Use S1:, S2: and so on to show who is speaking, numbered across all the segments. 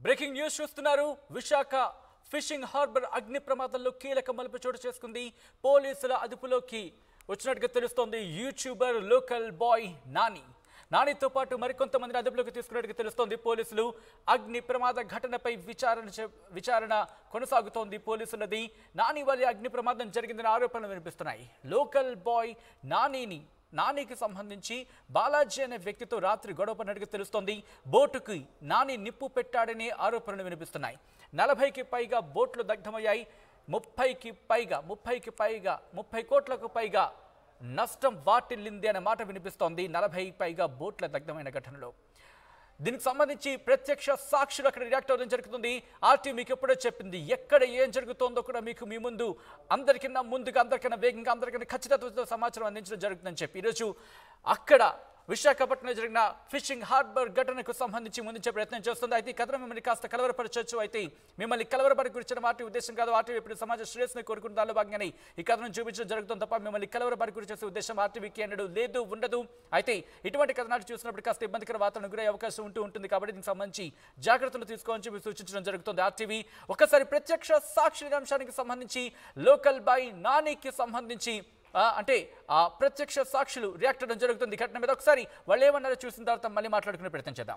S1: Breaking news చూస్తున్నారు Visakha fishing harbour అగ్ని ప్రమాదంలో కీలక మలుపు చోటు చేసుకుంది పోలీసుల అదుపులోకి వచ్చినట్టుగా తెలుస్తోంది యూట్యూబర్ లోకల్ బాయ్ నాని నానితో పాటు మరికొంతమందిని అదుపులోకి తీసుకున్నట్టుగా తెలుస్తోంది పోలీసులు అగ్ని ప్రమాద ఘటనపై విచారణ చే- విచారణ కొనసాగుతోంది పోలీసులది నాని వల్ల అగ్ని ప్రమాదం జరిగిందన్న ఆరోపణలు వినిపిస్తున్నాయి లోకల్ బాయ్ నానిని నానికి సంబంధించి బాలాజీ అనే వ్యక్తితో రాత్రి గొడవ పడినట్టుగా తెలుస్తోంది బోటుకి నాని నిప్పు పెట్టాడనే ఆరోపణలు వినిపిస్తున్నాయి నలభైకి పైగా బోట్లు దగ్ధమయ్యాయి ముప్పైకి పైగా ముప్పైకి పైగా ముప్పై కోట్లకు పైగా నష్టం వాటిల్లింది అనే మాట వినిపిస్తోంది నలభై పైగా బోట్ల దగ్ధమైన ఘటనలో దీనికి సంబంధించి ప్రత్యక్ష సాక్షులు అక్కడ రియాక్ట్ అవ్వడం జరుగుతుంది ఆర్టీ మీకు ఎప్పుడో చెప్పింది ఎక్కడ ఏం జరుగుతోందో కూడా మీకు మీ ముందు అందరికన్నా ముందుగా అందరికన్నా వేగంగా అందరికన్నా ఖచ్చితత్వంతో సమాచారం అందించడం జరుగుతుందని చెప్పి ఈరోజు అక్కడ విశాఖపట్నంలో జరిగిన ఫిషింగ్ హార్బర్ ఘటనకు సంబంధించి ముందుంచే ప్రయత్నం చేస్తుంది అయితే ఈ కథనం మిమ్మల్ని కాస్త కలవరపరచవచ్చు అయితే మిమ్మల్ని కలవరపరి గురించిన వాటి ఉద్దేశం కాదు ఆర్టీవీ ఇప్పుడు సమాజ శ్రేయస్సుని కోరుకున్న దానిలో భాగంగానే ఈ కథనం చూపించడం జరుగుతుంది తప్ప మిమ్మల్ని కలవరపరి గురి చేసే ఉద్దేశం ఆర్టీవీకి అన్నడు లేదు ఉండదు అయితే ఇటువంటి కథనాలు చూసినప్పుడు కాస్త ఇబ్బందికర వాతావరణం గురయ్యే అవకాశం ఉంటూ ఉంటుంది కాబట్టి దీనికి సంబంధించి జాగ్రత్తలు తీసుకోవాలని చెప్పి సూచించడం జరుగుతుంది ఆర్టీవీ ఒకసారి ప్రత్యక్ష సాక్షి అంశానికి సంబంధించి లోకల్ బై నానికి సంబంధించి ఆ, అంటే ఆ ప్రత్యక్ష సాక్షులు రియాక్ట్ అవ్వడం జరుగుతుంది ఈ ఘటన మీద ఒకసారి వాళ్ళు ఏమన్నారో చూసిన తర్వాత మళ్ళీ మాట్లాడుకునే ప్రయత్నం చేద్దాం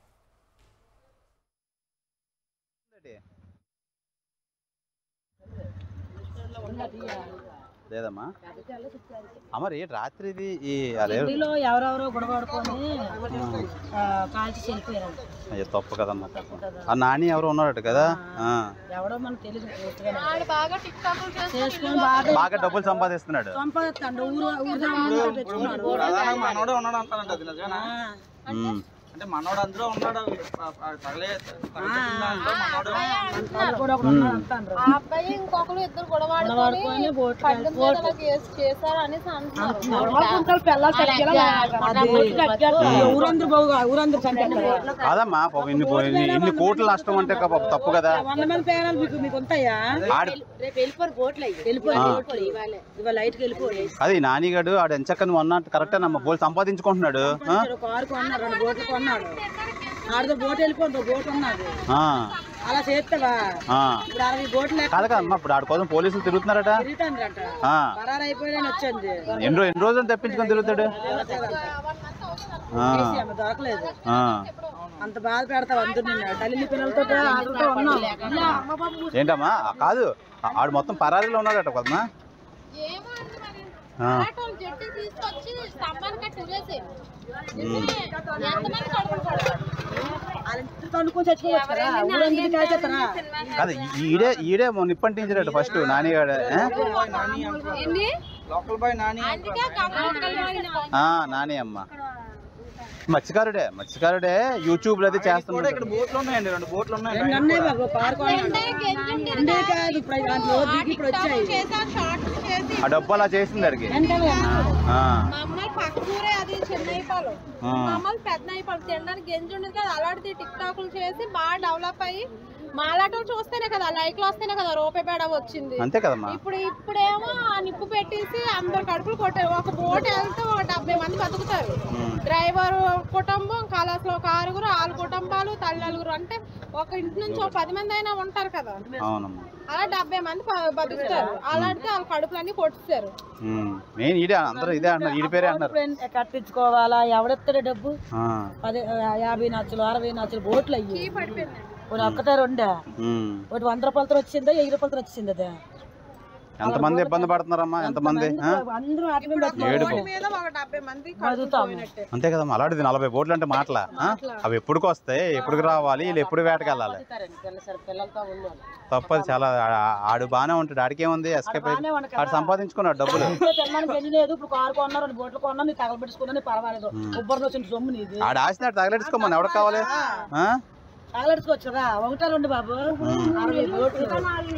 S2: లేదమ్మా అమ్మ రేటు రాత్రి ఇది ఈ అదే
S3: ఢిల్లీలో ఎవరెవరో గొడవ పడుకొని ఆ, కాల్చి చనిపోయారంట
S2: అయ్యో తప్పు కదమ్మా పాపం. ఆ నాని ఎవరు ఉన్నారట కదా ఆ.
S3: ఎవడో మనకు తెలియదు పూర్తిగానే.
S4: ఆడు బాగా టిక్ టాక్లు చేస్తాడు
S3: చేసుకొని బాగా
S2: బాగా డబ్బులు సంపాదిస్తున్నాడు
S3: సంపాదిస్తాడు ఊరు ఊరు జనాలు తెచ్చుకున్నాడు
S5: ప్రధానంగా మనోడే ఉన్నాడు అంటారంట అది నిజమేనా
S3: ఆ,
S2: ఉమ్.
S5: అంటే మనోడు అందులో ఉన్నాడు ఆ- ఆ తగలే తగలబెట్టిన దాంట్లో మనోడు
S3: వాళ్ళు కూడా ఒకడు ఉన్నాడు అంటాండ్రు.
S4: ఆ అబ్బాయి ఇంకొకరు ఇద్దరు గొడవ
S3: గొడవ
S4: ఆడుకొని
S3: ఆడుకొని బోట్
S4: కళ్ళ మీద అలా కేసు చేశారు అనేసి అంటున్నారు
S3: గొడవకుంటారు, పిల్లలు చచ్చిపోయేలా అది ఊరందరూ బాగుగా ఊరందరూ చంపేస్తారు
S2: కాదమ్మా పాపం ఇన్ని పో- ఇన్ని- ఇన్ని కోట్ల నష్టం అంటే కా- పాపం తప్పు కదా
S3: వంద మంది పేరాలు మీకు మీకు ఉంటాయా
S2: ఆడి
S3: రేపు వెళ్ళిపోరు బోట్లు వెళ్ళిపోయి బోట్లు ఇవాళ లైట్కి వెళ్ళిపోయి
S2: అది నానిగాడు ఆడు ఎంచక్క నువ్వు అన్నట్టు కరెక్టేనమ్మా బోల్ సంపాదించుకుంటున్నాడు ఆ?
S3: ఒక కారు కొన్నాడు రెండు బోట్లు కొన్నాడు ఆడితో బోట్ వెళ్ళిపోయింది బోట్ ఉన్నది
S2: ఆ.
S3: అలా చేస్తావా
S2: ఆ.
S3: ఇప్పుడు అరవై బోట్లు లెక్క
S2: కాదు కదమ్మా ఇప్పుడు ఆడి కోసం పోలీసులు తిరుగుతున్నారట
S3: తిరుగుతాండ్రంట
S2: ఆ.
S3: పరారు అయిపోయాడని వచ్చింది
S2: ఎన్ని రో- ఎన్ని రోజులు తెప్పించుకొని తిరుగుతాడు ఆ.
S3: చేసి ఆమె దొరకలేదు
S2: ఆ.
S3: అంత బాధ పెడతావు అందరు నిన్న తల్లి పిల్లలతో ఆటలతో ఉన్నాం
S2: ఏంటమ్మా ఆ, కాదు ఆ- ఆడు మొత్తం పరారీలో ఉన్నాడట కదమ్మా
S4: ఏమో అండి మరి
S2: ఆ.
S4: ఆటోలు జట్టి తీసుకొచ్చి స్తంభానికి కట్టి ఉరేసారు నిజమే. ఎంతమంది కడుపులు పడ్డారు?
S3: వాళ్ళిద్దరు కనుక్కొని చచ్చిపోవచ్చు కదా ఊరందరికీ కాల్చేస్తారా
S2: కాదు ఈ- ఈడే ఈడే నిప్పంటించాడట ఫస్ట్ నానిగాడు ఆ?
S4: ఏంది
S5: లోకల్ బాయ్ నాని
S4: అందుకే కమ్మలు
S2: ఆ, నాని అమ్మ మత్స్యకారుడే మత్స్యకారుడే యూట్యూబ్ లో అది
S5: కూడా
S2: చేస్తున్నాడు
S5: ఇక్కడ బోట్లు ఉన్నాయండి రెండు బోట్లు ఉన్నాయి
S3: రెండు అన్నయ్య బాబు కారు కొన్నాడు రెండే కాదు ఇప్పుడు దాంట్లో దిగి ఇప్పుడు వచ్చాయి
S4: చేశారు షార్ట్స్ చేసి
S2: ఆ డబ్బు అలా చేసింది అడిగి
S3: వెంటనే
S2: ఆ,
S4: మమ్మల్ని పక్క ఊరే అది చిన్న అయిపోలు
S2: ఆ.
S4: మమ్మల్ని పెద్ద అయిపోలు తినడానికి గెంజి ఉండదు కదా అలాంటిది టిక్ టాకులు చేసి బాగా డెవలప్ అయ్యి మాలాటో చూస్తేనే కదా లైక్లు వస్తేనే కదా రూపాయి బేడ వచ్చింది
S2: అంతే కదమ్మా
S4: ఇప్పుడు ఇప్పుడేమో ఆ నిప్పు పెట్టేసి అందరు కడుపులు కొట్టారు ఒక బోట్ వెళ్తే ఒక డెబ్బై మంది బతుకుతారు
S2: ఉమ్.
S4: డ్రైవర్ కుటుంబం కళాసులో ఒక ఆరుగురు ఆరు కుటుంబాలు తల్లిదండ్రులు అంటే ఒక ఇంటి నుంచి ఒక పది మంది అయినా ఉంటారు కదా
S2: అవునమ్మా
S4: అలా డెబ్బై మంది ప- బతుకుతారు అలాంటిది వాళ్ళ కడుపులన్నీ కొట్టిస్తారు
S2: ఉమ్. నేను ఈడే అందరూ ఇదే అంటున్నారు ఈడి పేరే అంటున్నారు
S3: ఇప్పుడు కట్టించుకోవాలా ఎవడెత్తాడు డబ్బు
S2: ఆ,
S3: పది యాభై నచ్చలు అరవై నచ్చలు బోట్లు అయ్యి
S4: పడిపోయింది
S3: ఒకటి ఒక్కటే రెండా
S2: ఉమ్.
S3: ఒకటి వంద రూపాయలతో వచ్చిందా వెయ్యి రూపాయలతో వచ్చింది అదే
S2: ఎంతమంది ఇబ్బంది పడుతున్నారమ్మా ఎంతమంది ఆ?
S3: అందరూ అట్లా
S2: ఏడుపు
S4: మీద ఒక డెబ్బై మంది
S3: బతుకుతాము
S2: అంతే కదమ్మా అలాంటిది నలభై బోట్లు అంటే మాటలా ఆ? అవి ఎప్పుడుకి వస్తాయి ఎప్పుడుకి రావాలి వీళ్ళు ఎప్పుడు వేటకెళ్ళాలి
S3: పిల్లలతో ఉన్నాడు
S2: తప్పదు చాలా ఆ- ఆడు బాగానే ఉంటాడు ఆడికి ఏముంది ఎస్కేప్
S3: బాగానే ఉన్నాడు కదా.
S2: ఆడు సంపాదించుకున్నాడు డబ్బులు
S3: పిల్లలకి పెళ్లి లేదు ఇప్పుడు కారు కొన్నా రెండు బోట్లు కొన్నా నీకు తగలబెట్టుకున్నా నీకు పర్వాలేదు ఉబ్బరిలో వచ్చిన సొమ్ము నీది
S2: ఆడు ఆసినాడు తగలెట్టుకోమని ఎవరికి కావాలి ఆ?
S3: తగలెట్టుకోవచ్చు కదా ఒకటే రెండు బాబు అరవై బోట్లు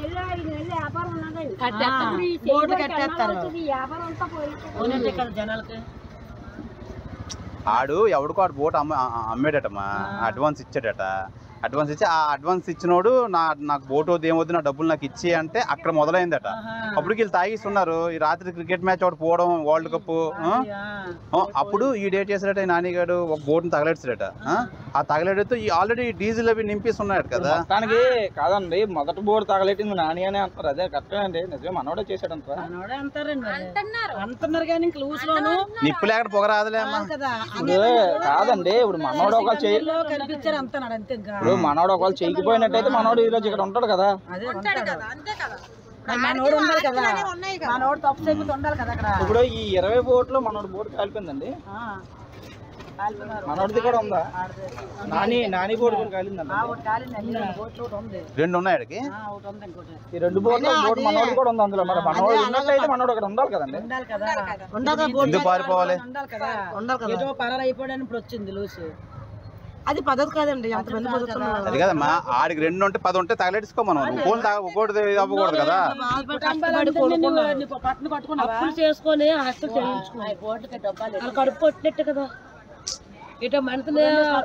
S3: ఆ, బోట్లు కట్టేస్తారు అవునంటే కదా జనాలకి
S2: ఆడు ఎవడికో ఆడు బోట్ అమ్మ ఆ- ఆ- అమ్మేడటమ్మా అడ్వాన్స్ ఇచ్చాడట అడ్వాన్స్ ఇచ్చి ఆ అడ్వాన్స్ ఇచ్చినోడు నా నాకు బోట్ వద్దు ఏమొద్దు నా డబ్బులు నాకు ఇచ్చి అంటే అక్కడ మొదలైందట అప్పుడు వీళ్ళు తాగిస్తున్నారు ఈ రాత్రి క్రికెట్ మ్యాచ్ ఒకటి పోవడం వరల్డ్ కప్ అప్పుడు ఈ డేట్ చేసాడట ఈ నానిగాడు ఒక బోట్ని తగలెట్టాడట ఆ? ఆ తగలెడితే ఈ ఆల్రెడీ డీజిల్ అవి నింపిస్తున్నాడు కదా
S5: మొత్తానికి కాదండి మొదటి బోర్డు తగలెట్టింది నాని అని అంటారు అదే కరెక్టే అండి నిజమే మనోడే చేశాడంటారా
S3: మనోడే అంటారండి మరి.
S4: అంటున్నారు
S3: అంటున్నారు కానీ ఇంక లూస్ లోను
S2: నిప్పు లేకుండా పొగ రాదులే అమ్మా
S3: కదా
S5: ఇప్పుడు కాదండి ఇప్పుడు మనోడు ఒకవేళ చేయి
S3: అందులో కనిపించారు అంటున్నాడు అంతే ఇంకా
S5: ఇప్పుడు మనోడు ఒకవేళ చేయకపోయినట్టయితే మనోడు ఈ రోజు ఇక్కడ ఉంటాడు కదా
S3: అదే
S4: ఉంటాడు
S3: ఉంటాడు
S4: కదా అంతే కదా
S3: మరి మనోడు ఉండాలి కదా
S4: ఆటలనే ఉన్నాయి కదా
S3: మనోడు తప్పు చేయకపోతే ఉండాలి కదా అక్కడ
S5: ఇప్పుడు ఈ ఇరవై బోట్లు మనోడు బోటు కాలిపోయిందండి
S3: ఆ. కాలిపోయినారు.
S5: మనోడిది కూడా ఉందా
S3: ఆడదే.
S5: నాని నాని బోర్డు కూడా కాలిందండి
S3: ఆ, ఒకటి కాలింది అన్ని రెండు బోట్లు ఒకటి ఉంది
S2: రెండు ఉన్నాయి ఆడికి
S3: ఆ, ఒకటి ఉంది ఇంకోటి
S5: ఈ రెండు బోట్లు బోట్ మనోడు కూడా ఉంది అందులో మరి మనోడు ఉన్నట్లయితే మనోడు అక్కడ ఉండాలి కదండి
S3: ఉండాలి కదా
S2: ఎందుకు పారిపోవాలి
S3: ఉండాలి కదా ఉండాలి కదా ఏదో పరారు అయిపోయాడని ఇప్పుడు వచ్చింది లూసి అది పద్ధతి కాదండి ఎంతమంది బతుకుతున్నారు
S2: అది కదమ్మా ఆడికి రెండు ఉంటే పది ఉంటే తగలెట్టుకో మనం ఫోన్ తాగ ఒకటి అవ్వకూడదు కదా
S3: పట్టును పట్టుకున్నావా
S6: అప్పులు చేసుకొని ఆస్తులు చెల్లించుకున్నాయి వాళ్ళు కడుపు కొట్టినట్టు కదా ఇటు మనసుని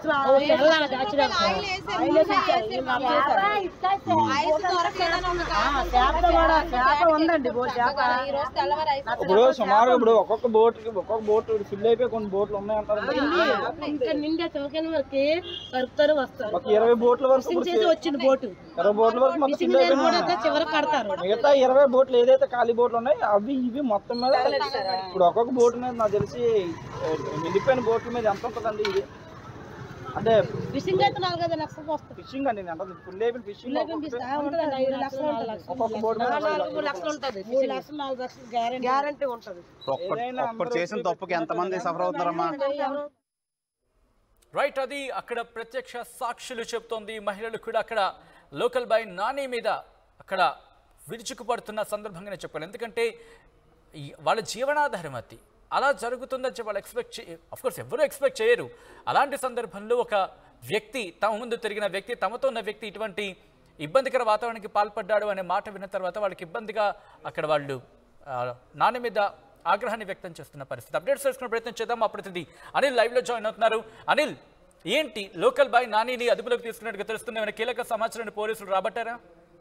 S4: ఆయిల్ వేసి ఐస్ దొరకలేదని ఉంది కదా.
S3: చేప ఉందండి బో చేప
S4: ఈ రోజు తెల్లవారు ఐస్
S5: ఇప్పుడు సుమారు ఇప్పుడు ఒక్కొక్క బోట్ ఒక్కొక్క బోట్ ఫిల్ అయిపోయి కొన్ని బోట్లు ఉన్నాయంటారు
S6: ఇంకా నిండా చౌకైన వరకు కలుపుతారు వస్తారు
S5: ఒక ఇరవై బోట్ల వరకు ఇప్పుడు
S6: చేసి వచ్చింది బోటు
S5: ఇరవై బోట్ల వరకు మొత్తం ఫిల్ అయిపోయినాయి
S6: చివరికి కడతారు
S5: మిగతా ఇరవై బోట్లు ఏదైతే ఖాళీ బోట్లు ఉన్నాయో అవి ఇవి మొత్తం మీద ఇప్పుడు ఒక్కొక్క బోట్ మీద నాకు తెలిసి ఆ, నిండిపోయిన బోట్ల మీద ఎంత ఉంటుందండి ఇది అంటే
S6: ఫిషింగ్ అయితే నాలుగు ఐదు లక్షలకు వస్తుంది
S5: ఫిషింగ్ అండి నేను అంటే ఫుల్ అయిపోయిన ఫిషింగ్
S6: ఉంటుందండి ఐదు లక్షలు నాలుగు లక్షలు
S5: ఒక్కొక్క బోట్ మీద
S3: మూడు లక్షలు ఉంటుంది మూడు లక్షలు నాలుగు లక్షలు గ్యారెంటీ గ్యారెంటీ ఉంటుంది
S2: ఒక్కటి ఒక్కటి చేసిన తప్పుకి ఎంతమంది సఫర్ అవుతున్నారమ్మా
S1: రైట్ అది అక్కడ ప్రత్యక్ష సాక్షులు చెప్తోంది మహిళలు కూడా అక్కడ లోకల్ బై నాని మీద అక్కడ విరుచుకుపడుతున్న సందర్భంగానే చెప్పాలి ఎందుకంటే ఈ వాళ్ళ జీవనాధారం అది అలా జరుగుతుందని చెప్పి వాళ్ళు ఎక్స్పెక్ట్ చే కోర్స్ ఎవరూ ఎక్స్పెక్ట్ చేయరు అలాంటి సందర్భంలో ఒక వ్యక్తి తమ ముందు తిరిగిన వ్యక్తి తమతో ఉన్న వ్యక్తి ఇటువంటి ఇబ్బందికర వాతావరణానికి పాల్పడ్డాడు అనే మాట విన్న తర్వాత వాళ్ళకి ఇబ్బందిగా అక్కడ వాళ్ళు ఆ, నాని మీద ఆగ్రహాన్ని వ్యక్తం చేస్తున్న పరిస్థితి అప్డేట్స్ తెలుసుకునే ప్రయత్నం చేద్దాం మా ప్రతినిధి అనిల్ లైవ్లో జాయిన్ అవుతున్నారు అనిల్ ఏంటి లోకల్ బాయ్ నానిని అదుపులోకి తీసుకున్నట్టుగా తెలుస్తుంది ఏమైనా కీలక సమాచారాన్ని పోలీసులు రాబట్టారా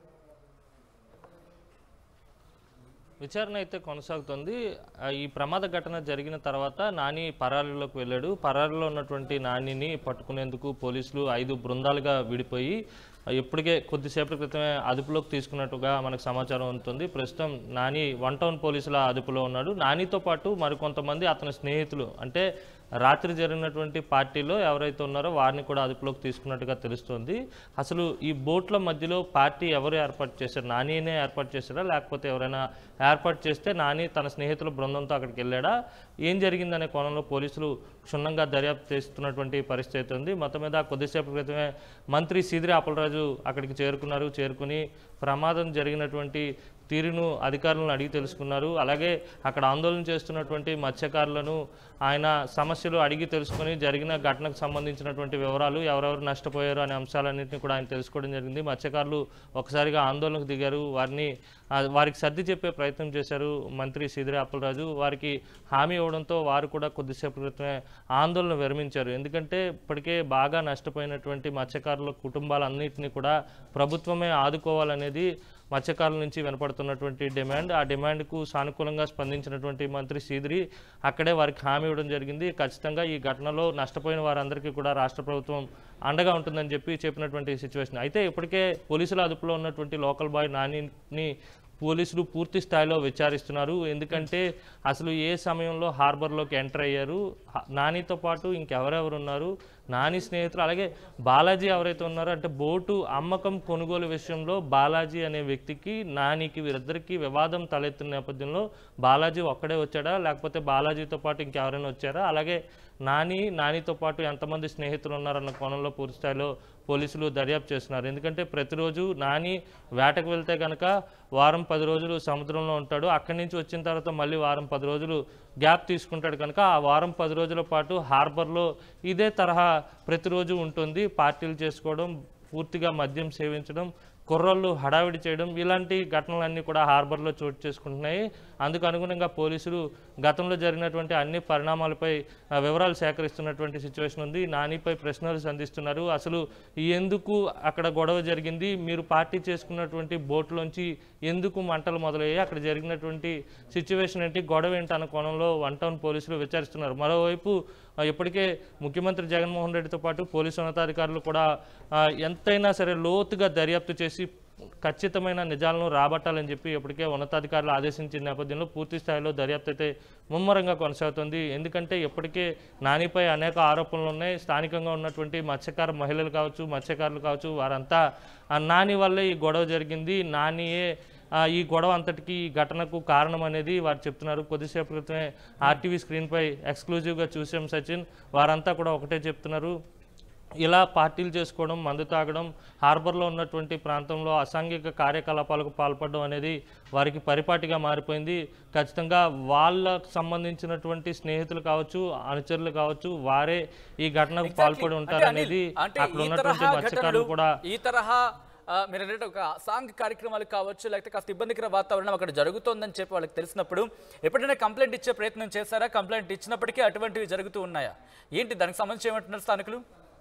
S7: విచారణ అయితే కొనసాగుతుంది ఆ, ఈ ప్రమాద ఘటన జరిగిన తర్వాత నాని పరారీలోకి వెళ్ళాడు పరారీలో ఉన్నటువంటి నానిని పట్టుకునేందుకు పోలీసులు ఐదు బృందాలుగా విడిపోయి ఆ, ఇప్పటికే కొద్దిసేపటి క్రితమే అదుపులోకి తీసుకున్నట్టుగా మనకు సమాచారం ఉంటుంది ప్రస్తుతం నాని వన్ టౌన్ పోలీసుల అదుపులో ఉన్నాడు నానితో పాటు మరికొంతమంది అతని స్నేహితులు అంటే రాత్రి జరిగినటువంటి పార్టీలో ఎవరైతే ఉన్నారో వారిని కూడా అదుపులోకి తీసుకున్నట్టుగా తెలుస్తోంది అసలు ఈ బోట్ల మధ్యలో పార్టీ ఎవరు ఏర్పాటు చేశారు నానినే ఏర్పాటు చేశారా లేకపోతే ఎవరైనా ఏర్పాటు చేస్తే నాని తన స్నేహితుల బృందంతో అక్కడికి వెళ్ళాడా ఏం జరిగిందనే కోణంలో పోలీసులు క్షుణ్ణంగా దర్యాప్తు చేస్తున్నటువంటి పరిస్థితి అయితే ఉంది మొత్తం మీద కొద్దిసేపు క్రితమే మంత్రి సీదిరి అప్పలరాజు అక్కడికి చేరుకున్నారు చేరుకుని ప్రమాదం జరిగినటువంటి తీరును అధికారులను అడిగి తెలుసుకున్నారు అలాగే అక్కడ ఆందోళన చేస్తున్నటువంటి మత్స్యకారులను ఆయన సమస్యలు అడిగి తెలుసుకొని జరిగిన ఘటనకు సంబంధించినటువంటి వివరాలు ఎవరెవరు నష్టపోయారు అనే అంశాలన్నింటినీ కూడా ఆయన తెలుసుకోవడం జరిగింది మత్స్యకారులు ఒకసారిగా ఆందోళనకు దిగారు వారిని ఆ, వారికి సర్ది చెప్పే ప్రయత్నం చేశారు మంత్రి సీదిరి అప్పలరాజు వారికి హామీ ఇవ్వడంతో వారు కూడా కొద్దిసేపు క్రితమే ఆందోళన విరమించారు ఎందుకంటే ఇప్పటికే బాగా నష్టపోయినటువంటి మత్స్యకారుల కుటుంబాలన్నింటినీ కూడా ప్రభుత్వమే ఆదుకోవాలనేది మత్స్యకారుల నుంచి వినపడుతున్నటువంటి డిమాండ్ ఆ డిమాండ్కు సానుకూలంగా స్పందించినటువంటి మంత్రి సీదిరి అక్కడే వారికి హామీ ఇవ్వడం జరిగింది ఖచ్చితంగా ఈ ఘటనలో నష్టపోయిన వారందరికీ కూడా రాష్ట్ర ప్రభుత్వం అండగా ఉంటుందని చెప్పి చెప్పినటువంటి సిచ్యువేషన్ అయితే ఇప్పటికే పోలీసుల అదుపులో ఉన్నటువంటి లోకల్ బాయ్ నానిని పోలీసులు పూర్తి స్థాయిలో విచారిస్తున్నారు ఎందుకంటే అసలు ఏ సమయంలో హార్బర్లోకి ఎంటర్ అయ్యారు హ- నానితో పాటు ఇంకెవరెవరు ఉన్నారు నాని స్నేహితులు అలాగే బాలాజీ ఎవరైతే ఉన్నారో అంటే బోటు అమ్మకం కొనుగోలు విషయంలో బాలాజీ అనే వ్యక్తికి నానికి వీరిద్దరికీ వివాదం తలెత్తిన నేపథ్యంలో బాలాజీ ఒక్కడే వచ్చాడా లేకపోతే బాలాజీతో పాటు ఇంకెవరైనా వచ్చారా అలాగే నాని నానితో పాటు ఎంతమంది స్నేహితులు ఉన్నారన్న కోణంలో పూర్తి స్థాయిలో పోలీసులు దర్యాప్తు చేస్తున్నారు ఎందుకంటే ప్రతిరోజు నాని వేటకు వెళ్తే కనుక వారం పది రోజులు సముద్రంలో ఉంటాడు అక్కడి నుంచి వచ్చిన తర్వాత మళ్ళీ వారం పది రోజులు గ్యాప్ తీసుకుంటాడు కనుక ఆ వారం పది రోజుల పాటు హార్బర్లో ఇదే తరహా ప్రతిరోజు ఉంటుంది పార్టీలు చేసుకోవడం పూర్తిగా మద్యం సేవించడం కుర్రోళ్ళు హడావిడి చేయడం ఇలాంటి ఘటనలన్నీ కూడా హార్బర్లో చోటు చేసుకుంటున్నాయి అందుకు అనుగుణంగా పోలీసులు గతంలో జరిగినటువంటి అన్ని పరిణామాలపై ఆ, వివరాలు సేకరిస్తున్నటువంటి సిచ్యువేషన్ ఉంది నానిపై ప్రశ్నలు సంధిస్తున్నారు అసలు ఎందుకు అక్కడ గొడవ జరిగింది మీరు పార్టీ చేసుకున్నటువంటి బోట్లోంచి ఎందుకు మంటలు మొదలయ్యాయి అక్కడ జరిగినటువంటి సిచ్యువేషన్ ఏంటి గొడవ ఏంటి అన్న కోణంలో వన్ టౌన్ పోలీసులు విచారిస్తున్నారు మరోవైపు ఆ, ఇప్పటికే ముఖ్యమంత్రి జగన్మోహన్ రెడ్డితో పాటు పోలీసు ఉన్నతాధికారులు కూడా ఆ, ఎంతైనా సరే లోతుగా దర్యాప్తు చేసి ఖచ్చితమైన నిజాలను రాబట్టాలని చెప్పి ఇప్పటికే ఉన్నతాధికారులు ఆదేశించిన నేపథ్యంలో పూర్తి స్థాయిలో దర్యాప్తు అయితే ముమ్మరంగా కొనసాగుతుంది ఎందుకంటే ఇప్పటికే నానిపై అనేక ఆరోపణలు ఉన్నాయి స్థానికంగా ఉన్నటువంటి మత్స్యకార మహిళలు కావచ్చు మత్స్యకారులు కావచ్చు వారంతా ఆ నాని వల్లే ఈ గొడవ జరిగింది నానియే ఆ, ఈ గొడవ అంతటికి ఈ ఘటనకు కారణం అనేది వారు చెప్తున్నారు కొద్దిసేపు క్రితమే ఆర్టీవీ స్క్రీన్పై ఎక్స్క్లూజివ్గా చూసాం సచిన్ వారంతా కూడా ఒకటే చెప్తున్నారు ఇలా పార్టీలు చేసుకోవడం మందు తాగడం హార్బర్లో ఉన్నటువంటి ప్రాంతంలో అసాంఘిక కార్యకలాపాలకు పాల్పడడం అనేది వారికి పరిపాటిగా మారిపోయింది ఖచ్చితంగా వాళ్ళకు సంబంధించినటువంటి స్నేహితులు కావచ్చు అనుచరులు కావచ్చు వారే ఈ ఘటనకు పాల్పడి ఉంటారు అనేది
S1: అంటే
S7: అక్కడ
S1: ఈ
S7: ఉన్నటువంటి
S1: తరహా
S7: మత్స్యకారులు
S1: ఘటనలు
S7: కూడా
S1: ఈ తరహా ఆ, మీరు అన్నట్టు ఒక సాంఘిక కార్యక్రమాలు కావచ్చు లేకపోతే కాస్త ఇబ్బందికర వాతావరణం అక్కడ జరుగుతోందని చెప్పి వాళ్ళకి తెలిసినప్పుడు ఎప్పుడైనా కంప్లైంట్ ఇచ్చే ప్రయత్నం చేశారా కంప్లైంట్ ఇచ్చినప్పటికీ అటువంటివి జరుగుతూ ఉన్నాయా ఏంటి దానికి సంబంధించి ఏమంటున్నారు స్థానికులు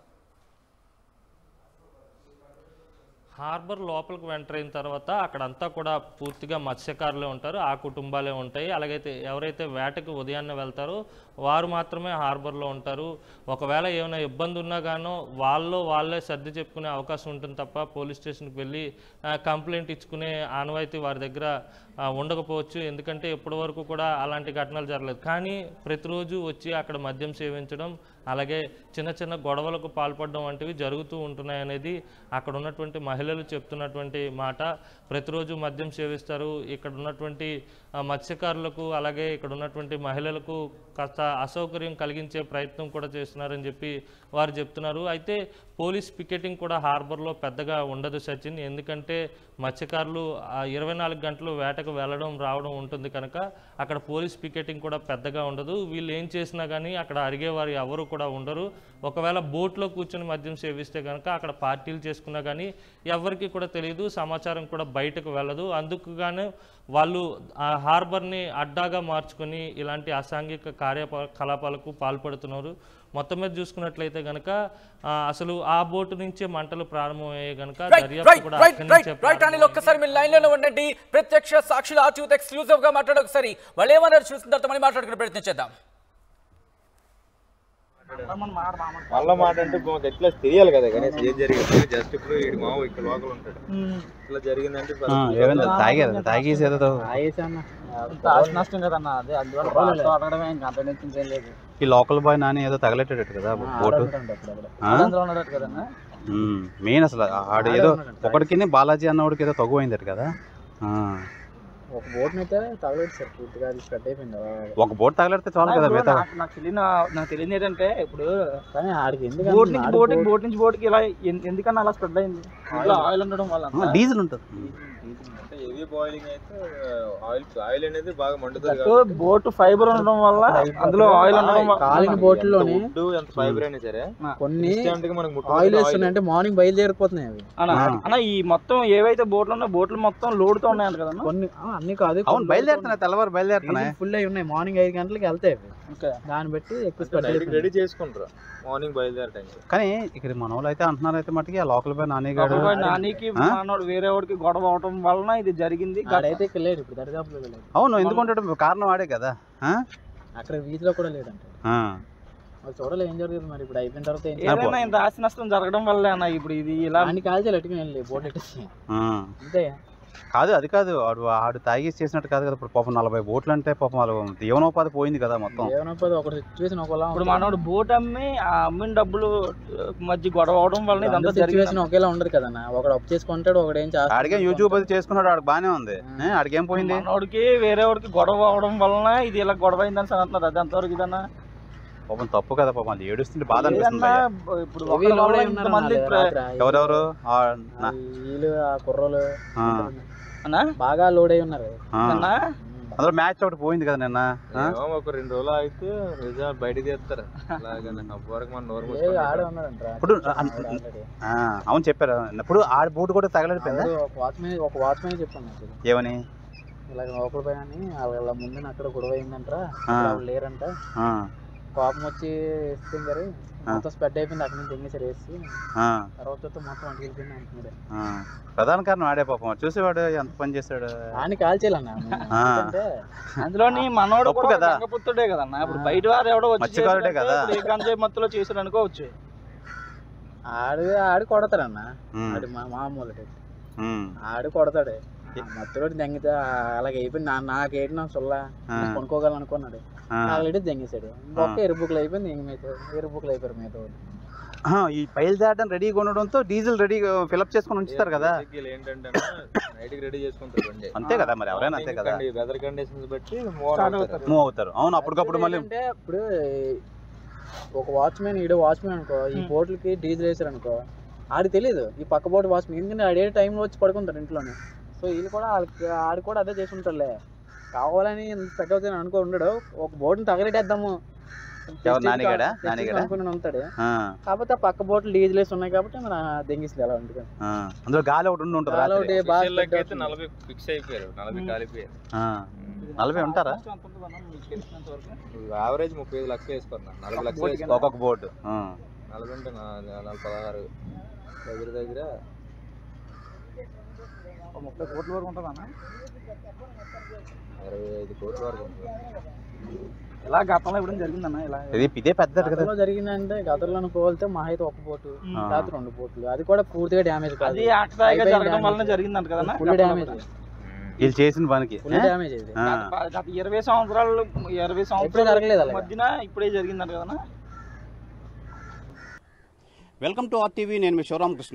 S7: హార్బర్ లోపలికి ఎంటర్ అయిన తర్వాత అక్కడంతా కూడా పూర్తిగా మత్స్యకారులే ఉంటారు ఆ కుటుంబాలే ఉంటాయి అలాగైతే ఎవరైతే వేటకి ఉదయాన్నే వెళ్తారో వారు మాత్రమే హార్బర్లో ఉంటారు ఒకవేళ ఏమైనా ఇబ్బంది ఉన్నా గానో వాళ్ళు వాళ్ళే సర్ది చెప్పుకునే అవకాశం ఉంటుంది తప్ప పోలీస్ స్టేషన్కి వెళ్ళి ఆ, కంప్లైంట్ ఇచ్చుకునే ఆనవాయితీ వారి దగ్గర ఆ, ఉండకపోవచ్చు ఎందుకంటే ఇప్పటి వరకు కూడా అలాంటి ఘటనలు జరగలేదు కానీ ప్రతిరోజు వచ్చి అక్కడ మద్యం సేవించడం అలాగే చిన్న చిన్న గొడవలకు పాల్పడడం వంటివి జరుగుతూ ఉంటున్నాయి అనేది అక్కడ ఉన్నటువంటి మహిళలు చెప్తున్నటువంటి మాట ప్రతిరోజు మద్యం సేవిస్తారు ఇక్కడ ఉన్నటువంటి ఆ, మత్స్యకారులకు అలాగే ఇక్కడ ఉన్నటువంటి మహిళలకు కాస్త అసౌకర్యం కలిగించే ప్రయత్నం కూడా చేస్తున్నారని చెప్పి వారు చెప్తున్నారు అయితే పోలీస్ పికెటింగ్ కూడా హార్బర్లో పెద్దగా ఉండదు సచిన్ ఎందుకంటే మత్స్యకారులు ఇరవై నాలుగు గంటలు వేటకు వెళ్ళడం రావడం ఉంటుంది కనుక అక్కడ పోలీస్ పికెటింగ్ కూడా పెద్దగా ఉండదు వీళ్ళు ఏం చేసినా కానీ అక్కడ అడిగేవారు ఎవరు కూడా ఉండరు ఒకవేళ బోట్లో కూర్చొని మద్యం సేవిస్తే కనుక అక్కడ పార్టీలు చేసుకున్నా కానీ ఎవరికి కూడా తెలియదు సమాచారం కూడా బయటకు వెళ్ళదు అందుకు గాను వాళ్ళు ఆ హార్బర్ని అడ్డాగా మార్చుకొని ఇలాంటి అసాంఘిక కార్యకలాపాలకు పాల్పడుతున్నారు మొత్తం మీద చూసుకున్నట్లయితే కనుక ఆ, అసలు ఆ బోటు నుంచే మంటలు ప్రారంభమయ్యాయి కనుక
S1: రైట్
S7: దర్యాప్తు
S1: రైట్
S7: కూడా
S1: రైట్
S7: అక్కడి
S1: రైట్
S7: నుంచే
S1: రైట్ అని ఒక్కసారి మీరు లైన్ లోనే ఉండండి ప్రత్యక్ష సాక్షుల ఆర్టీయూత్ ఎక్స్క్లూజివ్ గా మాట్లాడే ఒకసారి వాళ్ళు ఏమన్నారు చూసిన తర్వాత మళ్ళీ మాట్లాడుకునే ప్రయత్నం చేద్దాం
S8: మళ్ళా మాట అంటే మాకు ఎట్లా తెలియాలి కదా కనీసం ఏం జరిగింది జస్ట్ ఇప్పుడు ఈడు మామ ఇక్కడ లోకల్ ఉంటాడు ఇట్లా జరిగిందంటే
S2: ఆ, ఏమైంది తాగారు తాగేసి ఏదో
S5: ఆస్తి నష్టం కదన్న అదే అందువల్ల బాగా అడగడమే ఇంకా అంత నుంచి ఏం లేదు
S2: ఈ లోకల్ బాయ్ నాని ఏదో తగలెట్టాడు కదా బోటు ఆ?
S5: అందులో ఉన్నాడు కదన్నా
S2: ఉమ్, మెయిన్ అసలు ఆడు ఏదో ఒకటికి బాలాజీ అన్నవాడికి ఏదో తగ్గు అయిందట కదా ఆ.
S5: ఒక బోట్ అయితే తగలేదు సార్ పూర్తిగా అది స్ప్రెడ్ అయిపోయింది
S2: ఒక బోట్ తగలెడితే చాలు కదా మిగతా
S5: నాకు నాకు తెలియని నాకు తెలియదు ఏంటంటే ఇప్పుడు
S3: కానీ ఆడికి ఎందుకు
S5: బోట్ నుంచి బోట్ బోట్ నుంచి బోట్ కి ఇలా ఎన్- ఎందుకన్నా అలా స్ప్రెడ్ అయింది ఇంట్లో ఆయిల్ ఉండడం వల్ల
S2: ఆ, డీజిల్ ఉంటుంది
S8: అంటే హెవీ బాయిలింగ్ అయితే ఆయిల్ ఆయిల్ అనేది బాగా మండుతుంది కాబట్టి
S5: బోట్ ఫైబర్ ఉండడం వల్ల అందులో ఆయిల్ ఉండడం వల్ల
S3: కాలిన బోట్లలోని
S8: వుడ్ ఎంత ఫైబర్ అయినా సరే
S3: కొన్ని
S8: ఇన్స్టెంట్ గా మనకు ముట్టు
S3: ఆయిల్ వేస్తున్నాయి అంటే మార్నింగ్ బయలుదేరిపోతున్నాయి అవి
S5: అన్న అన్న ఈ మొత్తం ఏవైతే బోట్లు ఉన్నాయో బోట్లు మొత్తం లోడ్ తో ఉన్నాయంట కదన్నా
S3: కొన్ని ఆ, అన్ని కాదు
S2: అవును బయలుదేరుతున్నాయి తెల్లవారు బయలుదేరుతున్నాయి
S3: ఫుల్ అయి ఉన్నాయి మార్నింగ్ ఐదు గంటలకి వెళ్తాయి అవి
S5: ఓకే
S3: దాన్ని బట్టి ఎక్కువ స్ప్రెడ్
S8: నైట్
S3: అయిపోయింది
S8: రెడీ చేసుకుంటారు మార్నింగ్ బయలుదేరే టైంకి
S2: కానీ ఇక్కడ మన వాళ్ళు అయితే అంటున్నారు అయితే మటుకి ఆ లోకల్ బాయ్ నానిగాడు
S5: అప్పుడు నానికి మనోడు వేరే వాడికి గొడవ అవడం వలన ఇది జరిగింది
S3: ఆడైతే ఇక్కడ లేడు ఇప్పుడు దరిదాపులో లేడు
S2: అవును ఎందుకుంటే కారణం వాడే కదా ఆ?
S3: అక్కడ వీధిలో కూడా లేడంట
S2: ఆ.
S3: వాళ్ళు చూడాలి ఏం జరుగుతుంది మరి ఇప్పుడు అయిపోయిన తర్వాత ఏం
S5: ఏదైనా ఇంత ఆస్తి నష్టం జరగడం వల్లే అన్న ఇప్పుడు ఇది ఇలా
S3: దాన్ని కాల్చాలి అట్టుకుని వెళ్ళి బోట్ ఎట్టేసి
S2: ఆ.
S3: అంతే
S2: కాదు అది కాదు ఆడు ఆడు తాగేసి చేసినట్టు కాదు కదా ఇప్పుడు పాపం నలభై బోట్లు అంటే పాపం వాళ్ళు జీవనోపాధి పోయింది కదా మొత్తం
S3: ఏమన్నప్పుడు ఒక సిచ్యువేషన్ ఒకలా
S5: ఇప్పుడు మనోడు బోట్ అమ్మి ఆ అమ్మిన డబ్బులు మధ్య గొడవ అవడం వల్ల ఇదంతా జరిగింది
S3: సిచ్యువేషన్ ఒకేలా ఉండదు కదన్నా ఒకడు అప్ చేసుకుంటాడు ఒకడు ఏం చేస్తాడు
S2: ఆడికే యూట్యూబ్ అది చేసుకున్నాడు ఆడికి బానే ఉంది ఏ, ఆడికేం పోయింది
S5: మనోడికి వేరే వాడికి గొడవ అవడం వలన ఇది ఇలా గొడవ అయిందని సార్ అంటున్నారు అది అంతవరకు ఇదన్నా
S2: పాపం తప్పు కదా పాపం అది ఏడుస్తుంటే బాధ అనిపిస్తుంది
S5: ఏదన్నా
S2: భయ్యా.
S5: ఇప్పుడు
S3: Heavy
S5: ఒకళ్ళ
S3: load
S5: వల్ల
S3: అయి ఉన్నారు
S5: ఇంతమంది
S3: అన్న రాత్రి.
S2: ఎవరెవరు ఆ, నా-
S3: వీళ్ళు ఆ కుర్రోలు
S2: ఆ,
S5: అన్నా
S3: బాగా లోడ్ అయి ఉన్నారు
S2: ఆ.
S5: అన్నా
S2: అందులో మ్యాచ్ ఒకటి పోయింది కదా నిన్న ఆ?
S8: ఏమో ఒక రెండు రోజులు ఆగితే నిజాలు బయట తీస్తారు అలాగే అప్పటివరకు మన నోరు
S5: ఏ ఆడే
S8: మూసుకొని
S5: ఉన్నాడంట
S2: ఇప్పుడు ఆ, అవును చెప్పారు ఇప్పుడు ఆ బోట్ కూడా తగలడిపోయిందా
S5: ఒక వాచ్మెన్ ఒక వాచ్మెన్ చెప్పాను నాకు ఇది.
S2: ఏమని
S5: ఇలాగ లోపల పైన వాళ్ళ ముందు అక్కడ గొడవ అయిందంటరా
S2: ఆ.
S5: వాళ్ళు లేరంట
S2: ఆ,
S5: కోపం వచ్చి వేస్తుంది గారు మొత్తం స్ప్రెడ్ అయిపోయింది అక్కడ నుంచి ఎంగేసారు వేసి
S2: ఆ,
S5: తర్వాత చూస్తే మొత్తం వంటికి వెళ్ళిపోయింది అంటున్నాడు
S2: ఆ. ప్రధాన కారణం ఆడే పాపం చూసేవాడు ఎంత పని చేశాడు
S5: ఆయన కాల్చేయాలన్న
S2: ఆ.
S5: ఎందుకంటే అందులోని మనోడు
S2: తప్పు
S5: కూడా
S2: కదా.
S5: గంగపుత్రుడే కదన్న ఇప్పుడు బయట వారు ఎవడో వచ్చి
S2: మత్స్యకారుడే
S5: చేసినట్టే
S2: కదా.
S5: ఇప్పుడు ఏ గంజాయి మత్తులో చేశారు అనుకోవచ్చు ఆడు ఆడు కొడతాడన్న
S2: ఉమ్,
S5: ఆడు మా మామూలు
S2: ఉమ్,
S5: ఆడు కొడతాడు ఆ మత్తులో దెంగితే అలాగే అయిపోయింది నా నాకేంటి నాకు సొల్లా
S2: ఆ.
S5: కొనుక్కోగలను అనుకున్నాడు
S2: ఆ.
S5: ఆల్రెడీ దెంగేశాడు ఒక్క ఎరుపుకులు అయిపోయింది ఇంక మీద ఎరుపుకులు అయిపోయారు మీద
S2: ఆ, ఈ పైలు దాటం రెడీగా ఉండడంతో డీజిల్ రెడీ ఫిలప్ చేసుకొని ఉంచుతారు కదా
S8: బేసిక్గా ఏంటంటే నైట్ కి రెడీ చేసుకుంటారు బండి
S2: అంతే కదా మరి ఎవరైనా అంతే కదా
S8: వెదర్ కండిషన్స్ బట్టి
S5: Start అవుతారు.
S2: మూవ్ అవుతారు అవును అప్పటికప్పుడు మళ్ళీ
S5: అంటే ఇప్పుడు ఒక వాచ్మెన్ ఈడో వాచ్మెన్ అనుకో ఈ బోట్లకి డీజిల్ వేసారు అనుకో ఆడికి తెలియదు ఈ పక్క బోట్ వాచ్మెన్ ఎందుకంటే ఆడే టైంలో వచ్చి పడుకుంటారు ఇంట్లోనే సో వీళ్ళు కూడా వాళ్ళకి ఆడు కూడా అదే చేసి ఉంటారులే కావాలని సెట్ అవుతుంది అనుకో ఉండడు ఒక బోట్ని తగలెట్టేద్దాము
S2: ఎవరు నానిగాడా? నానిగాడా?
S5: అనుకుని ఉంటాడు
S2: ఆ,
S5: కాకపోతే ఆ పక్క బోట్లు డీజిల్ వేసి ఉన్నాయి కాబట్టి మన దెంగిస్తుంది ఎలా ఉంటుంది
S2: ఆ. అందులో గాలి ఒకటి ఉండి ఉంటుంది
S5: చాలా
S2: రాత్రి.
S5: ఒకటి బాగా
S8: అయితే
S5: spread అవుతుంది.
S8: నలభై ఫిక్స్ అయిపోయారు నలభై కాలిపోయారు
S2: ఆ, నలభై ఉంటారా
S8: యావరేజ్ ముప్పై ఐదు లక్షలు వేసుకున్నా నలభై లక్షలు వేసుకున్నా
S2: ఒక్కొక్క బోర్డు ఆ.
S8: నలభై అంటే నా- నలభై పదహారు దగ్గర దగ్గర
S5: ముప్పై కోట్ల వరకు ఉంటుందన్న
S8: అరవై ఐదు కోట్ల వరకు ఉంటుంది
S5: ఇలా గతంలో ఇప్పుడు జరిగిందన్న ఇలా
S2: ఇది ఇదే పెద్ద కదా
S5: గతంలో జరిగిందంటే గతంలో పోలితే మా అయితే ఒక బోటు
S2: ఆ.
S5: రాత్రి రెండు బోట్లు అది కూడా పూర్తిగా డ్యామేజ్ కాదు
S3: అది ఆకతాయిగా
S5: అయిపోయింది
S3: జరగడం వల్ల
S5: damage.
S3: జరిగిందంట కదన్నా
S5: ఫుల్ డ్యామేజ్
S2: వీళ్ళు చేసిన పనికి
S5: ఫుల్
S2: ఏ?
S5: డ్యామేజ్ ఇది
S2: ఆ.
S3: గత- గత ఇరవై సంవత్సరాలు ఇరవై
S5: ఎప్పుడూ
S3: సంవత్సరాల
S5: జరగలేదు అలాగా.
S3: మధ్యన ఇప్పుడే జరిగిందంట కదన్నా
S9: వెల్కమ్ టు ఆర్టీవీ నేను మీ శివరామకృష్ణ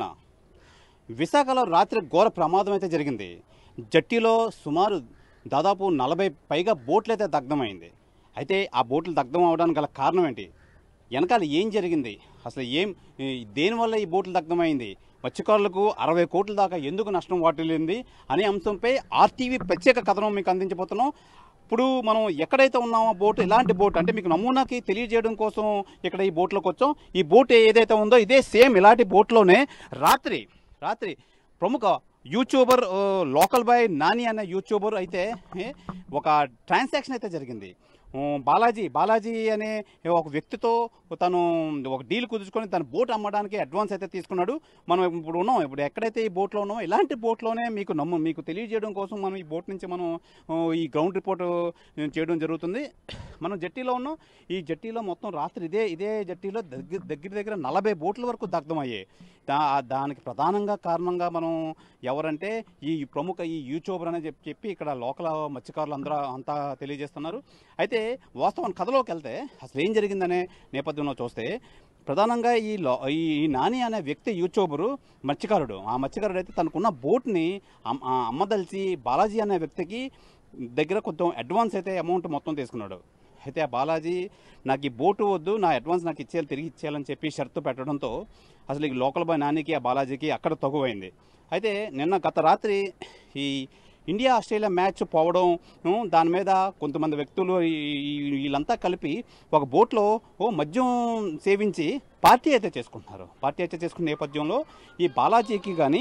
S9: విశాఖలో రాత్రి ఘోర ప్రమాదం అయితే జరిగింది జట్టిలో సుమారు దాదాపు నలభై పైగా బోట్లు అయితే దగ్ధమైంది అయితే ఆ బోట్లు దగ్ధం అవడానికి గల కారణం ఏంటి వెనకాల ఏం జరిగింది అసలు ఏం ఈ దేనివల్ల ఈ బోట్లు దగ్ధమైంది మత్స్యకారులకు అరవై కోట్ల దాకా ఎందుకు నష్టం వాటిల్లింది అనే అంశంపై ఆర్టీవీ ప్రత్యేక కథనం మీకు అందించబోతున్నాం ఇప్పుడు మనం ఎక్కడైతే ఉన్నామో బోట్ ఎలాంటి బోట్ అంటే మీకు నమూనాకి తెలియజేయడం కోసం ఇక్కడ ఈ బోట్లోకి వచ్చాం ఈ బోట్ ఏదైతే ఉందో ఇదే సేమ్ ఇలాంటి బోట్లోనే రాత్రి రాత్రి ప్రముఖ యూట్యూబర్ ఆ, లోకల్ బాయ్ నాని అనే యూట్యూబర్ అయితే ఏ, ఒక ట్రాన్సాక్షన్ అయితే జరిగింది ఆ, బాలాజీ బాలాజీ అనే ఒక వ్యక్తితో తను ఒక డీల్ కుదుర్చుకొని తన బోట్ అమ్మడానికి అడ్వాన్స్ అయితే తీసుకున్నాడు మనం ఇప్పుడు ఉన్నాం ఇప్పుడు ఎక్కడైతే ఈ బోట్లో ఉన్నామో ఇలాంటి బోట్లోనే మీకు నమ్ము మీకు తెలియజేయడం కోసం మనం ఈ బోట్ నుంచి మనం ఆ, ఈ గ్రౌండ్ రిపోర్ట్ చేయడం జరుగుతుంది మనం జట్టీలో ఉన్నాం ఈ జట్టీలో మొత్తం రాత్రి ఇదే ఇదే జట్టీలో దగ్గర దగ్గర దగ్గర నలభై బోట్ల వరకు దగ్ధమయ్యాయి దా దానికి ప్రధానంగా కారణంగా మనం ఎవరంటే ఈ ప్రముఖ ఈ యూట్యూబర్ అని చెప్పి చెప్పి ఇక్కడ లోకల్ మత్స్యకారులు అందరూ అంతా తెలియజేస్తున్నారు అయితే వాస్తవం కథలోకి వెళ్తే అసలు ఏం జరిగిందనే నేపథ్యంలో చూస్తే ప్రధానంగా ఈ లో ఈ ఈ నాని అనే వ్యక్తి యూట్యూబరు మత్స్యకారుడు ఆ మత్స్యకారుడు అయితే తనకున్న బోట్ని అమ్- ఆ అమ్మదలిచి బాలాజీ అనే వ్యక్తికి దగ్గర కొంచెం అడ్వాన్స్ అయితే అమౌంట్ మొత్తం తీసుకున్నాడు అయితే ఆ బాలాజీ నాకు ఈ బోటు వద్దు నా అడ్వాన్స్ నాకు ఇచ్చేయాలి తిరిగి ఇచ్చేయాలని చెప్పి షరతు పెట్టడంతో అసలు ఈ లోకల్ బాయ్ నానికి ఆ బాలాజీకి అక్కడ తగువైంది అయితే నిన్న గత రాత్రి ఈ ఇండియా ఆస్ట్రేలియా మ్యాచ్ పోవడం ఉం, దాని మీద కొంతమంది వ్యక్తులు ఈ- ఈ- వీళ్ళంతా కలిపి ఒక బోట్లో ఓ మద్యం సేవించి పార్టీ అయితే చేసుకుంటున్నారు పార్టీ అయితే చేసుకున్న నేపథ్యంలో ఈ బాలాజీకి కానీ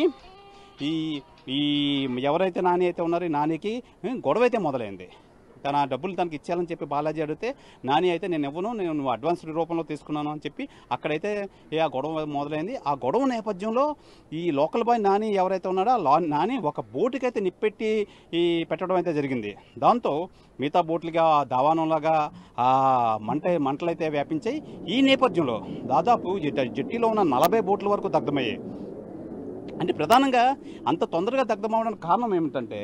S9: ఈ ఈ ఎవరైతే నాని అయితే ఉన్నారో ఈ నానికి ఉం, గొడవ అయితే మొదలైంది తన డబ్బులు తనకి ఇచ్చేయాలని చెప్పి బాలాజీ అడిగితే నాని అయితే నేను ఇవ్వను నేను నువ్వు అడ్వాన్స్ రూపంలో తీసుకున్నాను అని చెప్పి అక్కడైతే ఏ ఆ గొడవ మొదలైంది ఆ గొడవ నేపథ్యంలో ఈ లోకల్ బాయ్ నాని ఎవరైతే ఉన్నాడో ఆ లా- నాని ఒక బోటుకి అయితే నిప్పెట్టి ఈ పెట్టడం అయితే జరిగింది దాంతో మిగతా బోట్లుగా ఆ దావానంలాగా ఆ మంట మంటలైతే వ్యాపించాయి ఈ నేపథ్యంలో దాదాపు ఈ జ- జట్టీలో ఉన్న నలభై బోట్ల వరకు దగ్ధమయ్యాయి అంటే ప్రధానంగా అంత తొందరగా దగ్ధమవడానికి కారణం ఏమిటంటే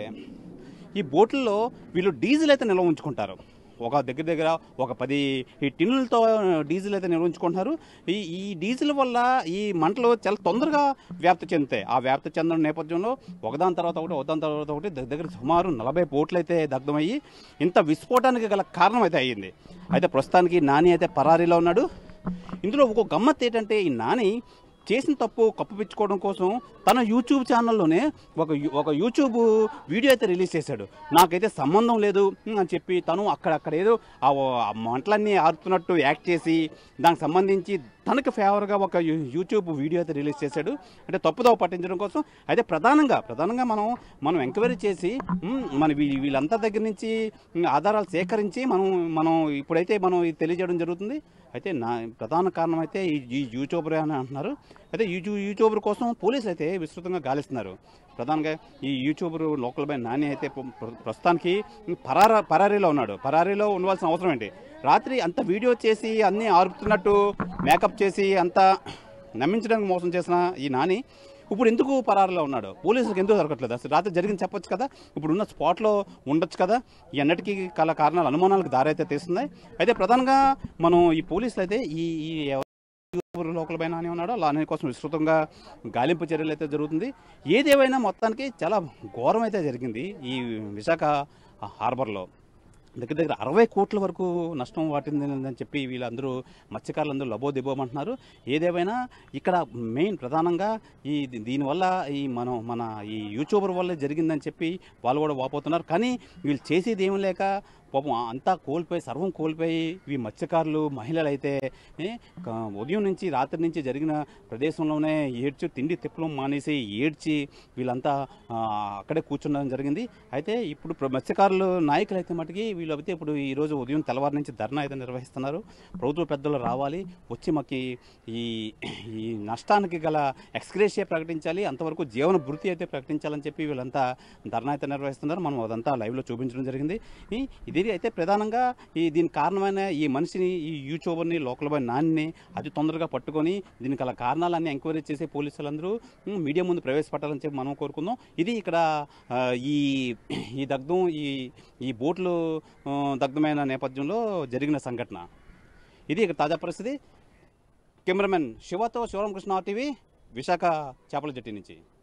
S9: ఈ బోట్లలో వీళ్ళు డీజిల్ అయితే నిల్వ ఉంచుకుంటారు ఒక దగ్గర దగ్గర ఒక పది ఈ టిన్నులతో డీజిల్ అయితే నిల్వ ఉంచుకుంటున్నారు ఈ ఈ డీజిల్ వల్ల ఈ మంటలు చాలా తొందరగా వ్యాప్తి చెందుతాయి ఆ వ్యాప్తి చెందడం నేపథ్యంలో ఒకదాని తర్వాత ఒకటి ఒకదాని తర్వాత ఒకటి దగ్గర దగ్గర సుమారు నలభై బోట్లు అయితే దగ్ధమయ్యి ఇంత విస్ఫోటానికి గల కారణం అయితే అయ్యింది అయితే ప్రస్తుతానికి నాని అయితే పరారీలో ఉన్నాడు ఇందులో ఒక గమ్మత్ ఏంటంటే ఈ నాని చేసిన తప్పు కప్పుపించుకోవడం కోసం తన యూట్యూబ్ ఛానల్లోనే ఒక యూ- ఒక యూట్యూబ్ వీడియో అయితే రిలీజ్ చేశాడు నాకైతే సంబంధం లేదు ఉమ్, అని చెప్పి తను అక్కడ అక్కడ ఏదో ఆ ఓ- ఆ మంటలన్నీ ఆరుతున్నట్టు యాక్ట్ చేసి దానికి సంబంధించి తనకు ఫేవర్గా ఒక యూ- యూట్యూబ్ వీడియో అయితే రిలీజ్ చేశాడు అంటే తప్పుదోవ పట్టించడం కోసం అయితే ప్రధానంగా ప్రధానంగా మనం మనం ఎంక్వైరీ చేసి ఉమ్, మన వీ- వీళ్ళంతా దగ్గర నుంచి ఉమ్, ఆధారాలు సేకరించి మనం మనం ఇప్పుడైతే మనం ఇది తెలియజేయడం జరుగుతుంది అయితే నా ప్రధాన కారణం అయితే ఈ ఈ యూట్యూబర్ అని అంటున్నారు అయితే యూట్యూబ్ యూట్యూబర్ కోసం పోలీసులు అయితే విస్తృతంగా గాలిస్తున్నారు ప్రధానంగా ఈ యూట్యూబర్ లోకల్ బై నాని అయితే ప్ర- ప్ర- ప్రస్తుతానికి పరార పరారీలో ఉన్నాడు పరారీలో ఉండవలసిన అవసరం ఏంటి రాత్రి అంత వీడియో చేసి అన్నీ ఆరుపుతున్నట్టు మేకప్ చేసి అంత నమ్మించడానికి మోసం చేసిన ఈ నాని ఇప్పుడు ఎందుకు పరారులో ఉన్నాడు పోలీసులకు ఎందుకు దొరకట్లేదు అసలు రాత్రి జరిగింది చెప్పొచ్చు కదా ఇప్పుడు ఉన్న స్పాట్లో ఉండొచ్చు కదా ఈ అన్నిటికీ కల కారణాలు అనుమానాలకు దారైతే తీస్తున్నాయి అయితే ప్రధానంగా మనం ఈ పోలీసులు అయితే ఈ ఈ ఎవరు లోకల్ పైన అని ఉన్నాడో అలానే కోసం విస్తృతంగా గాలింపు చర్యలు అయితే జరుగుతుంది ఏదేమైనా మొత్తానికి చాలా ఘోరం అయితే జరిగింది ఈ విశాఖ హార్బర్లో దగ్గర దగ్గర అరవై కోట్ల వరకు నష్టం వాటిందని చెప్పి వీళ్ళందరూ మత్స్యకారులందరూ లబోదిబోమంటున్నారు ఏదేమైనా ఇక్కడ మెయిన్ ప్రధానంగా ఈ దీ- దీనివల్ల ఈ మనం మన ఈ యూట్యూబర్ వల్ల జరిగిందని చెప్పి వాళ్ళు కూడా వాపోతున్నారు కానీ వీళ్ళు చేసేది ఏం లేక పాపం అంతా కోల్పోయి సర్వం కోల్పోయి ఈ మత్స్యకారులు మహిళలు అయితే ఏ, క- ఉదయం నుంచి రాత్రి నుంచి జరిగిన ప్రదేశంలోనే ఏడ్చి తిండి తిప్పలం మానేసి ఏడ్చి వీళ్ళంతా ఆ, అక్కడే కూర్చుండడం జరిగింది అయితే ఇప్పుడు ప్ర- మత్స్యకారులు నాయకులు అయితే మటుకి వీళ్ళు అయితే ఇప్పుడు ఈ రోజు ఉదయం తెల్లవారు నుంచి ధర్నా అయితే నిర్వహిస్తున్నారు ప్రభుత్వ పెద్దలు రావాలి వచ్చి మాకు ఈ ఈ నష్టానికి గల ఎక్స్గ్రేషియా ప్రకటించాలి అంతవరకు జీవన భృతి అయితే ప్రకటించాలని చెప్పి వీళ్ళంతా ధర్నా అయితే నిర్వహిస్తున్నారు మనం అదంతా లైవ్లో చూపించడం జరిగింది ఈ- ఇది అయితే ప్రధానంగా ఈ దీనికి కారణమైన ఈ మనిషిని ఈ యూట్యూబర్ని లోకల్ బాయ్ నాన్ని అతి తొందరగా పట్టుకొని దీనికి గల కారణాలన్నీ ఎంక్వైరీ చేసే పోలీసులందరూ ఉమ్, మీడియా ముందు ప్రవేశపెట్టాలని చెప్పి మనం కోరుకుందాం ఇది ఇక్కడ ఆ, ఈ ఈ దగ్ధం ఈ ఈ బోట్లు ఆ, దగ్ధమైన నేపథ్యంలో జరిగిన సంఘటన ఇది ఇక్కడ తాజా పరిస్థితి కెమెరామెన్ శివతో శివరామకృష్ణ టీవీ విశాఖ చేపల జట్టి నుంచి